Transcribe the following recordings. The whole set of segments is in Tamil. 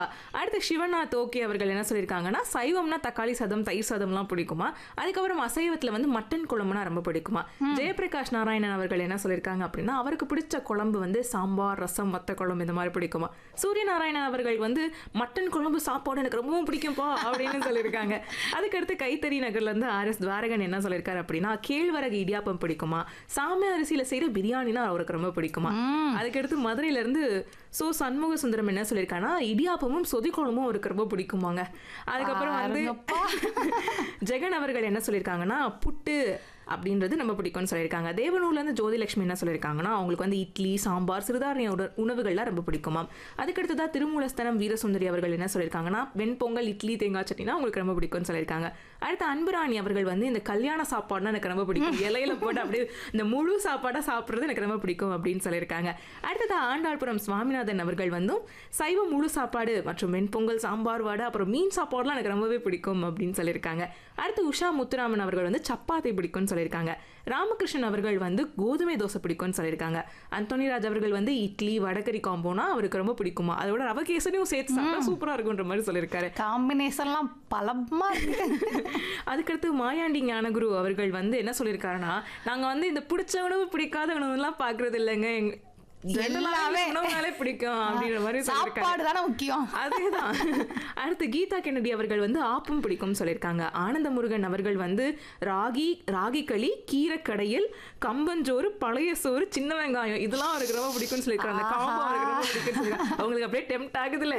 அடுத்து சிவநாத் ஓகே அவர்கள் என்ன சொல்லியிருக்காங்கன்னா சைவம்னா தக்காளி சாதம் தயிர் சாதம்லாம் பிடிக்குமா அதுக்கப்புறம் அசைவத்தில் வந்து மட்டன் குழம்புனா ரொம்ப பிடிக்குமா ஜெயபிரகாஷ் நாராயணன் அவர்கள் என்ன சொல்லியிருக்காங்க அப்படின்னா அவருக்கு பிடிச்ச குழம்பு வந்து சாம்பார் ரசம் வத்த குழம்பு இந்த மாதிரி பிடிக்குமா சூரிய நாராயணன் அவர்கள் வந்து மட்டன் குழம்பு சாப்பாடு எனக்கு ரொம்பவும் பிடிக்கும்பா அப்படின்னு சொல்லியிருக்காங்க அதுக்கடுத்து கைத்தறி நகர்ல இருந்து ஆர் எஸ் துவாரகன் என்ன சொல்லியிருக்காரு அப்படின்னா கேழ்வரகு இடியாப்பம் பிடிக்குமா சாமி அரிசியில செய்யற பிரியாணினா அவருக்கு ரொம்ப பிடிக்குமா அதுக்கடுத்து மதுரையில இருந்து சோ சண்முக சுந்தரம் என்ன சொல்லியிருக்காங்கன்னா இடியாப்பமும் சொதி குழம்பும் அவருக்கு ரொம்ப பிடிக்குமாங்க அதுக்கப்புறம் வந்து ஜெகன் அவர்கள் என்ன சொல்லியிருக்காங்கன்னா புட்டு அப்படின்றது நம்ம பிடிக்கும்னு சொல்லியிருக்காங்க தேவனூர்ல இருந்து ஜோதிலட்சுமி என்ன சொல்லியிருக்காங்கன்னா அவங்களுக்கு வந்து இட்லி சாம்பார் சிறுதானிய உட- உணவுகள்லாம் ரொம்ப பிடிக்குமாம் அதுக்கடுத்ததா திருமூலஸ்தனம் வீரசுந்தரி அவர்கள் என்ன சொல்லியிருக்காங்கன்னா வெண்பொங்கல் இட்லி தேங்காய் சட்னினா அவங்களுக்கு ரொம்ப பிடிக்கும்னு சொல்லியிருக்காங்க அடுத்து அன்புராணி அவர்கள் வந்து இந்த கல்யாண சாப்பாடுனா எனக்கு ரொம்ப பிடிக்கும் இலையில போட்டு அப்படியே இந்த முழு சாப்பாடா சாப்பிடுறது எனக்கு ரொம்ப பிடிக்கும் அப்படின்னு சொல்லியிருக்காங்க அடுத்ததா ஆண்டாள்புரம் சுவாமிநாதன் அவர்கள் வந்தும் சைவ முழு சாப்பாடு மற்றும் வெண்பொங்கல் சாம்பார் வடை அப்புறம் மீன் சாப்பாடுலாம் எனக்கு ரொம்பவே பிடிக்கும் அப்படின்னு சொல்லியிருக்காங்க அடுத்து உஷா முத்துராமன் அவர்கள் வந்து சப்பாத்தி பிடிக்கும்னு சொல்லியிருக்காங்க ராமகிருஷ்ணன் அவர்கள் வந்து கோதுமை தோசை பிடிக்கும்னு சொல்லியிருக்காங்க அந்தோனிராஜ் அவர்கள் வந்து இட்லி வடகரி காம்போனா அவருக்கு ரொம்ப பிடிக்குமா அதோட ரவ கேசரியும் சேர்த்து சாப்பிட்டா சூப்பரா இருக்குன்ற மாதிரி சொல்லியிருக்காரு காம்பினேஷன்லாம் பலமா இருக்கு அதுக்கடுத்து மாயாண்டி ஞானகுரு அவர்கள் வந்து என்ன சொல்லியிருக்காருன்னா நாங்க வந்து இந்த பிடிச்ச உணவு பிடிக்காத உணவுலாம் பாக்குறது இல்லைங்க எங்க- general ஆவே எல்லாமே. உணவுனாலே பிடிக்கும் அப்படின்ற மாதிரி சொல்லியிருக்காரு சாப்பாடு தானே முக்கியம் அதேதான் அடுத்து கீதா கென்னடி அவர்கள் வந்து ஆப்பம் பிடிக்கும் சொல்லியிருக்காங்க ஆனந்த முருகன் அவர்கள் வந்து ராகி ராகி களி கீரைக்கடையில் கம்பஞ்சோறு பழைய சோறு சின்ன வெங்காயம் இதெல்லாம் அவருக்கு ரொம்ப பிடிக்கும்னு சொல்லியிருக்காங்க அந்த காம்போ அவருக்கு ரொம்ப பிடிக்கும்னு சொல்லியிருக்காங்க அவங்களுக்கு அப்படியே டெம்ட் ஆகுதுல்ல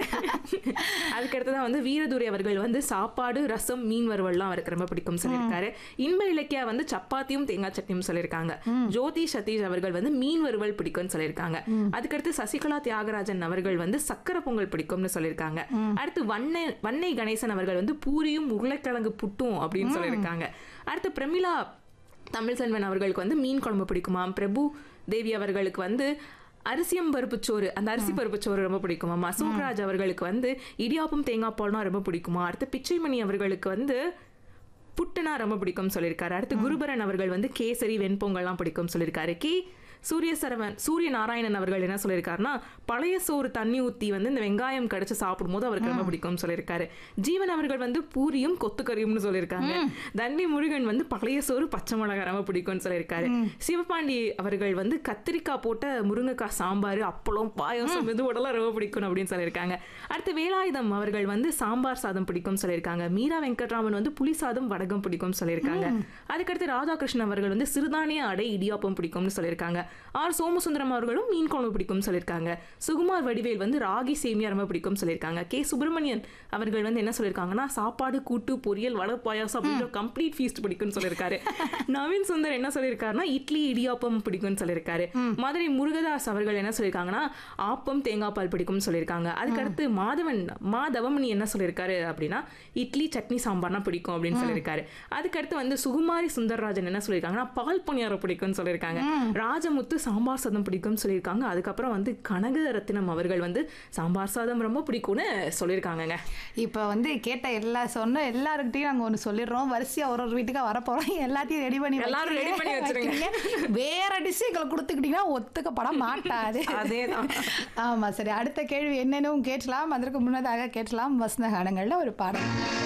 அதுக்கு அடுத்ததான் வந்து வீரதுரை அவர்கள் வந்து சாப்பாடு ரசம் மீன் வறுவல்லாம் அவருக்கு ரொம்ப பிடிக்கும் சொல்லியிருக்காரு இன்ப இலக்கியா வந்து சப்பாத்தியும் தேங்காய் சட்னியும் சொல்லியிருக்காங்க ஜோதி சதீஷ் அவர்கள் வந்து மீன் வறுவல் பிடிக்கும்னு சொல்லியிருக்காங்க அதுக்கடுத்து சசிகலா தியாகராஜன் அவர்கள் வந்து சக்கரை பொங்கல் பிடிக்கும்னு சொல்லியிருக்காங்க அடுத்து வண்ணை வன்னை கணேசன் அவர்கள் வந்து பூரியும் உருளைக்கிழங்கு புட்டும் அப்படின்னு சொல்லியிருக்காங்க அடுத்து பிரமிளா தமிழ் செல்வன் அவர்களுக்கு வந்து மீன் குழம்பு பிடிக்குமாம் பிரபு தேவி அவர்களுக்கு வந்து அரிசியம் பருப்பு சோறு அந்த அரிசி பருப்பு சோறு ரொம்ப பிடிக்குமா மசூர்ராஜ் அவர்களுக்கு வந்து இடியாப்பம் தேங்காய் பால்னா ரொம்ப பிடிக்குமா அடுத்து பிச்சைமணி அவர்களுக்கு வந்து புட்டுனா ரொம்ப பிடிக்கும் சொல்லியிருக்காரு அடுத்து குருபரன் அவர்கள் வந்து கேசரி வெண்பொங்கல்லாம் பிடிக்கும் சொல்லியிருக்காரு கே சூரிய சரவன் சூரிய நாராயணன் அவர்கள் என்ன சொல்லியிருக்காருன்னா பழைய சோறு தண்ணி ஊத்தி வந்து இந்த வெங்காயம் கடிச்சு சாப்பிடும்போது அவருக்கு ரொம்ப பிடிக்கும் சொல்லியிருக்காரு ஜீவன் அவர்கள் வந்து பூரியும் கொத்துக்கறியும்னு சொல்லியிருக்காங்க தண்ணி முருகன் வந்து பழைய சோறு பச்சை மிளகாய் ரொம்ப பிடிக்கும்னு சொல்லியிருக்காரு சிவபாண்டி அவர்கள் வந்து கத்திரிக்காய் போட்ட முருங்கைக்காய் சாம்பார் அப்பளம் பாயாசம் இது உடலாம் ரொம்ப பிடிக்கும் அப்படின்னு சொல்லியிருக்காங்க அடுத்து வேலாயுதம் அவர்கள் வந்து சாம்பார் சாதம் பிடிக்கும் சொல்லியிருக்காங்க மீரா வெங்கட்ராமன் வந்து புளி சாதம் வடகம் பிடிக்கும் சொல்லியிருக்காங்க அதுக்கடுத்து ராதாகிருஷ்ணன் அவர்கள் வந்து சிறுதானிய அடை இடியாப்பம் பிடிக்கும்னு சொல்லியிருக்காங்க ஆர் சோமசுந்தரம் அவர்களும் மீன் குழம்பு பிடிக்கும் சொல்லியிருக்காங்க சுகுமார் வடிவேல் வந்து ராகி சேமியா ரொம்ப பிடிக்கும் சொல்லியிருக்காங்க கே சுப்பிரமணியன் அவர்கள் வந்து என்ன சொல்லியிருக்காங்கன்னா சாப்பாடு கூட்டு பொரியல் வடை பாயாசம் அப்படின்ற கம்ப்ளீட் ஃபீஸ்ட் பிடிக்கும்னு சொல்லியிருக்காரு நவீன் சுந்தர் என்ன சொல்லியிருக்காருன்னா இட்லி இடியாப்பம் பிடிக்கும்னு சொல்லியிருக்காரு மதுரை முருகதாஸ் அவர்கள் என்ன சொல்லியிருக்காங்கன்னா ஆப்பம் தேங்காய் பால் பிடிக்கும்னு சொல்லியிருக்காங்க அதுக்கடுத்து மாதவன் மாதவமணி என்ன சொல்லியிருக்காரு அப்படின்னா இட்லி சட்னி சாம்பார்னா பிடிக்கும் அப்படின்னு சொல்லியிருக்காரு அதுக்கடுத்து வந்து சுகுமாரி சுந்தரராஜன் என்ன சொல்லியிருக்காங்கன்னா பால் பணியாரம் பிடிக்கும்னு சொல்லியிருக்காங்க ராஜமுத்து சாம்பார் சாதம் பிடிக்கும்னு சொல்லியிருக்காங்க அதுக்கப்புறம் வந்து கனகரத்தினம் அவர்கள் வந்து சாம்பார் சாதம் ரொம்ப பிடிக்கும்னு சொல்லியிருக்காங்கங்க இப்போ வந்து கேட்ட எல்லா சொன்ன எல்லாருக்கிட்டையும் நாங்கள் ஒன்று சொல்லிடுறோம் வரிசையா ஒரு ஒரு வீட்டுக்கு வரப்போறோம் எல்லாத்தையும் ரெடி பண்ணி எல்லாரும் ready பண்ணி வச்சிருங்க. வைக்கிறீங்க. வேற டிஷ் எங்களை கொடுத்துக்கிட்டீங்கன்னா ஒத்துக்கப்பட மாட்டாது அதேதான். ஆமா சரி அடுத்த கேள்வி என்னன்னு கேட்கலாம் அதற்கு முன்னதாக கேட்கலாம் வசந்த காலங்களில் ஒரு பாடல்